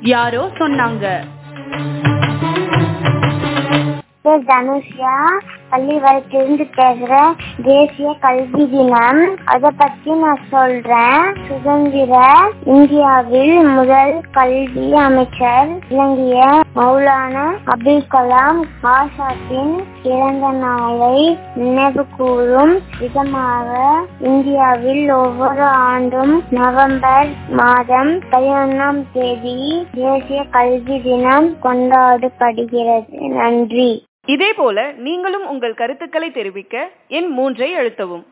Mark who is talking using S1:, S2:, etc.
S1: யாரோ சொன்னாங்க
S2: பேர் தனுஷா பள்ளிவரத்திலிருந்து பேசுறேன் தேசிய கல்வி தினம் அத பத்தி நான் சொல்றேன் சுதந்திர இந்தியாவில் முதல் கல்வி அமைச்சர் விளங்கிய மௌலானா அபுல் கலாம் ஆசாத்தின் பிறந்த நாளை நினைவு கூறும் விதமாக இந்தியாவில் ஒவ்வொரு ஆண்டும் நவம்பர் மாதம் பதினொன்றாம் தேதி தேசிய கல்வி தினம் கொண்டாடப்படுகிறது நன்றி
S1: இதேபோல நீங்களும் உங்கள் கருத்துக்களை தெரிவிக்க எண் மூன்றை அழுத்தவும்